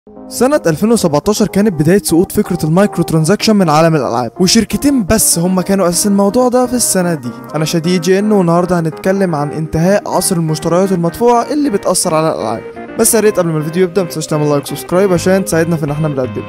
سنة 2017 كانت بداية سقوط فكرة المايكرو ترانزاكشن من عالم الألعاب وشركتين بس هم كانوا أساس الموضوع ده في السنة دي أنا شادي جي إن والنهاردة هنتكلم عن انتهاء عصر المشتريات المدفوعة اللي بتأثر على الألعاب بس يا ريت قبل ما الفيديو يبدأ متنساش تعمل لايك وسبسكرايب عشان تساعدنا في إن احنا بنقدم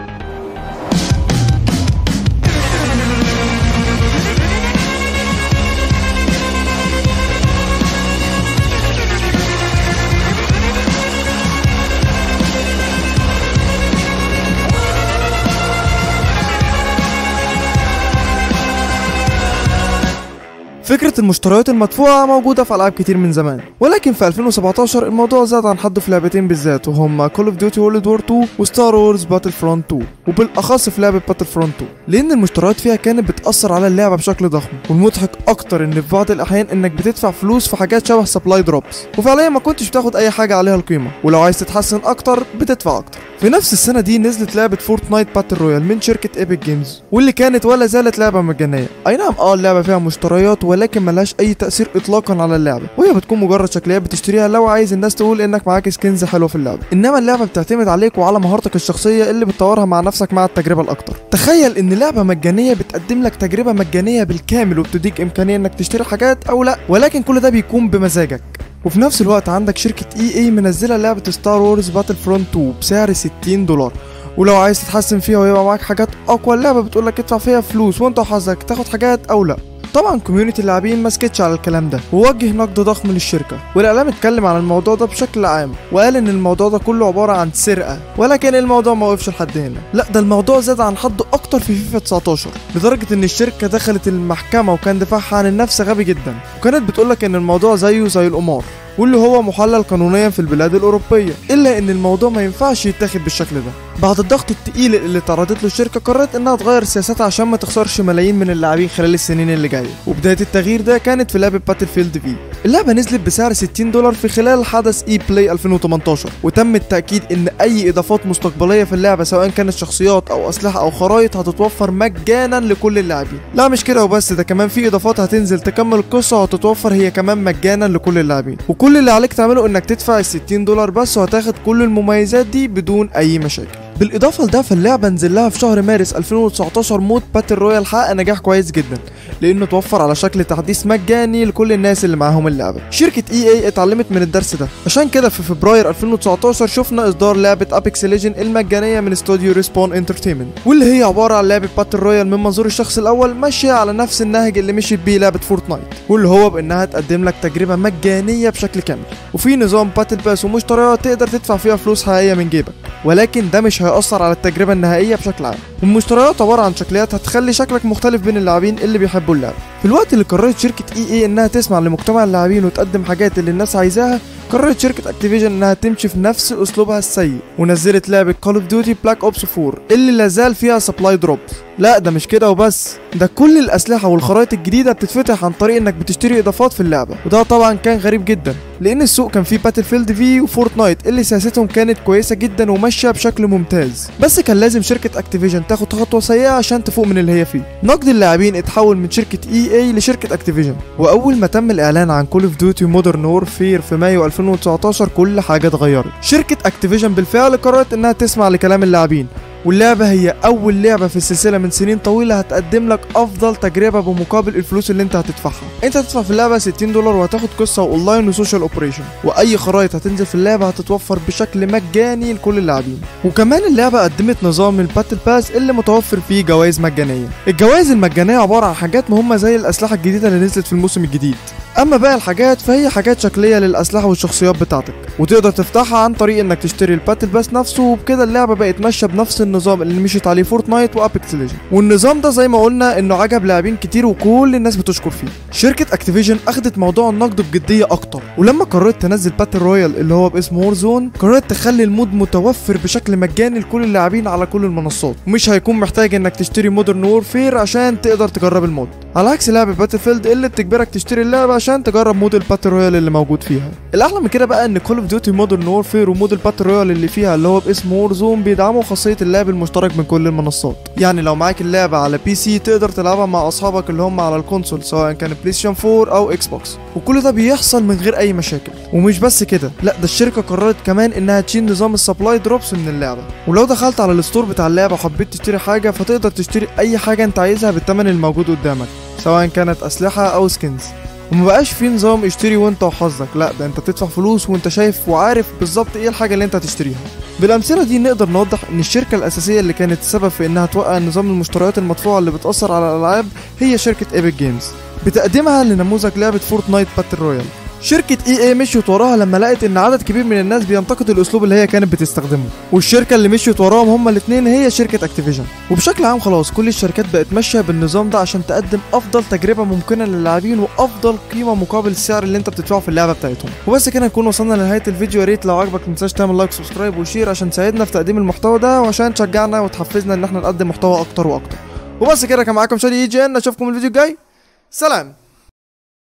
فكرة المشتريات المدفوعة موجودة في ألعاب كتير من زمان ولكن في 2017 الموضوع زاد عن حده في لعبتين بالذات وهما Call of Duty World War 2 و Star Wars Battlefront 2 وبالأخص في لعبة Battlefront 2 لأن المشتريات فيها كانت بتأثر على اللعبة بشكل ضخم والمضحك أكتر إن في بعض الأحيان إنك بتدفع فلوس في حاجات شبه سبلاي دروبس وفعليا ما كنتش بتاخد أي حاجة عليها القيمة ولو عايز تتحسن أكتر بتدفع أكتر في نفس السنة دي نزلت لعبة فورتنايت باتل رويال من شركة ايبك جيمز واللي كانت ولا زالت لعبة مجانية اي نعم اه اللعبة فيها مشتريات ولكن ملهاش اي تأثير اطلاقا على اللعبة وهي بتكون مجرد شكليات بتشتريها لو عايز الناس تقول انك معاك سكنز حلوة في اللعبة انما اللعبة بتعتمد عليك وعلى مهارتك الشخصية اللي بتطورها مع نفسك مع التجربة الاكتر تخيل ان لعبة مجانية بتقدم لك تجربة مجانية بالكامل وبتديك امكانية انك تشتري حاجات او لا ولكن كل ده بيكون بمزاجك وفي نفس الوقت عندك شركة اي اي منزلة لعبة ستار وورز باتل فرونت 2 بسعر 60 دولار ولو عايز تتحسن فيها ويبقى معاك حاجات اقوى اللعبة بتقولك ادفع فيها فلوس وانت وحظك تاخد حاجات او لا طبعا كوميونتي اللاعبين ما سكتش على الكلام ده ووجه نقد ضخم للشركه والاعلام اتكلم عن الموضوع ده بشكل عام وقال ان الموضوع ده كله عباره عن سرقه ولكن الموضوع ما وقفش لحد هنا لا ده الموضوع زاد عن حده اكتر في فيفا 19 لدرجه ان الشركه دخلت المحكمه وكان دفاعها عن النفس غبي جدا وكانت بتقولك ان الموضوع زيه زي القمار واللي هو محلل قانونيا في البلاد الأوروبية إلا إن الموضوع ما ينفعش يتاخد بالشكل ده بعد الضغط التقيل اللي تعرضت له الشركة قررت إنها تغير سياستها عشان ما تخسرش ملايين من اللاعبين خلال السنين اللي جاية وبداية التغيير ده كانت في لعبة باتل فيلد في اللعبة نزلت بسعر 60 دولار في خلال حدث اي بلاي 2018 وتم التأكيد إن أي إضافات مستقبلية في اللعبة سواء كانت شخصيات أو أسلحة أو خرائط هتتوفر مجانا لكل اللاعبين لا مش كده وبس ده كمان في إضافات هتنزل تكمل القصة وهتتوفر هي كمان مجانا لكل اللاعبين وكل اللي عليك تعمله انك تدفع ال 60 دولار بس وهتاخد كل المميزات دي بدون اي مشاكل بالاضافه لده فاللعبه نزل لها في شهر مارس 2019 مود باتل رويال حقق نجاح كويس جدا لانه توفر على شكل تحديث مجاني لكل الناس اللي معاهم اللعبه شركه اي اي اتعلمت من الدرس ده عشان كده في فبراير 2019 شفنا اصدار لعبه ابيكس ليجن المجانيه من استوديو ريسبون انترتينمنت واللي هي عباره عن لعبه باتل رويال من منظور الشخص الاول ماشيه على نفس النهج اللي مشيت بيه لعبه فورتنايت واللي هو بانها تقدم لك تجربه مجانيه بشكل كامل وفي نظام باتل باس ومشتريات تقدر تدفع فيها فلوس حقيقيه من جيبك ولكن ده مش هيأثر على التجربة النهائية بشكل عام والمشتريات عبارة عن شكليات هتخلي شكلك مختلف بين اللاعبين اللي بيحبوا اللعبة في الوقت اللي قررت شركة اي اي انها تسمع لمجتمع اللاعبين وتقدم حاجات اللي الناس عايزاها قررت شركة اكتيفيجن انها تمشي في نفس اسلوبها السيء ونزلت لعبة كول اوف ديوتي بلاك اوبس 4 اللي لازال فيها سبلاي دروبس لا ده مش كده وبس ده كل الاسلحة والخرائط الجديدة بتتفتح عن طريق انك بتشتري اضافات في اللعبة وده طبعا كان غريب جدا لان السوق كان فيه باتل فيلد في وفورتنايت اللي سياستهم كانت كويسة جدا وماشية بشكل ممتاز بس كان لازم شركة اكتيفيجن تاخد خطوة سيئة عشان تفوق من اللي هي فيه نقد اللاعبين اتحول من شركة اي اي لشركة اكتيفيجن واول ما تم الاعلان عن كول اوف ديوتي مودرن وورفير في مايو 2019 كل حاجة اتغيرت شركة اكتيفيجن بالفعل قررت انها تسمع لكلام اللاعبين واللعبة هي أول لعبة في السلسلة من سنين طويلة هتقدم لك أفضل تجربة بمقابل الفلوس اللي أنت هتدفعها. أنت هتدفع في اللعبة 60 دولار وهتاخد قصة وأونلاين وسوشيال أوبريشن، وأي خرائط هتنزل في اللعبة هتتوفر بشكل مجاني لكل اللاعبين. وكمان اللعبة قدمت نظام الباتل باس اللي متوفر فيه جوائز مجانية. الجوائز المجانية عبارة عن حاجات مهمة زي الأسلحة الجديدة اللي نزلت في الموسم الجديد. اما باقي الحاجات فهي حاجات شكليه للاسلحه والشخصيات بتاعتك وتقدر تفتحها عن طريق انك تشتري الباتل باس نفسه وبكده اللعبه بقت ماشيه بنفس النظام اللي مشيت عليه فورتنايت وابيكس ليجن والنظام ده زي ما قلنا انه عجب لاعبين كتير وكل الناس بتشكر فيه شركه اكتيفيجن اخدت موضوع النقد بجديه اكتر ولما قررت تنزل باتل رويال اللي هو باسم وور زون قررت تخلي المود متوفر بشكل مجاني لكل اللاعبين على كل المنصات ومش هيكون محتاج انك تشتري مودرن وورفير عشان تقدر تجرب المود على عكس لعبه باتل فيلد اللي بتجبرك تشتري اللعبه علشان تجرب مود الباتل رويال اللي موجود فيها الاحلى من كده بقى ان كول اوف ديوتي مودرن وورفير ومود الباتل رويال اللي فيها اللي هو باسم وور زون بيدعموا خاصيه اللعب المشترك من كل المنصات يعني لو معاك اللعبه على بي سي تقدر تلعبها مع اصحابك اللي هم على الكونسول سواء كان بلاي ستيشن 4 او اكس بوكس وكل ده بيحصل من غير اي مشاكل ومش بس كده لا ده الشركه قررت كمان انها تشيل نظام السبلاي دروبس من اللعبه ولو دخلت على الستور بتاع اللعبه وحبيت تشتري حاجه فتقدر تشتري اي حاجه انت عايزها بالثمن الموجود قدامك سواء كانت اسلحه او سكنز وما بقاش في نظام اشتري وانت وحظك لا ده انت بتدفع فلوس وانت شايف وعارف بالظبط ايه الحاجه اللي انت هتشتريها بالامثله دي نقدر نوضح ان الشركه الاساسيه اللي كانت السبب في انها توقع نظام المشتريات المدفوعه اللي بتاثر على الالعاب هي شركه ايبك جيمز بتقديمها لنموذج لعبه فورتنايت باتل رويال شركة اي اي مشيت وراها لما لقت ان عدد كبير من الناس بينتقد الاسلوب اللي هي كانت بتستخدمه والشركة اللي مشيت وراهم هما الاثنين هي شركة اكتيفيجن وبشكل عام خلاص كل الشركات بقت ماشية بالنظام ده عشان تقدم افضل تجربة ممكنة للاعبين وافضل قيمة مقابل السعر اللي انت بتدفعه في اللعبة بتاعتهم وبس كده نكون وصلنا لنهاية الفيديو يا ريت لو عجبك متنساش تعمل لايك سبسكرايب وشير عشان تساعدنا في تقديم المحتوى ده وعشان تشجعنا وتحفزنا ان احنا نقدم محتوى اكتر واكتر وبس كده كان معاكم شادي اي جي ان اشوفكم الفيديو الجاي سلام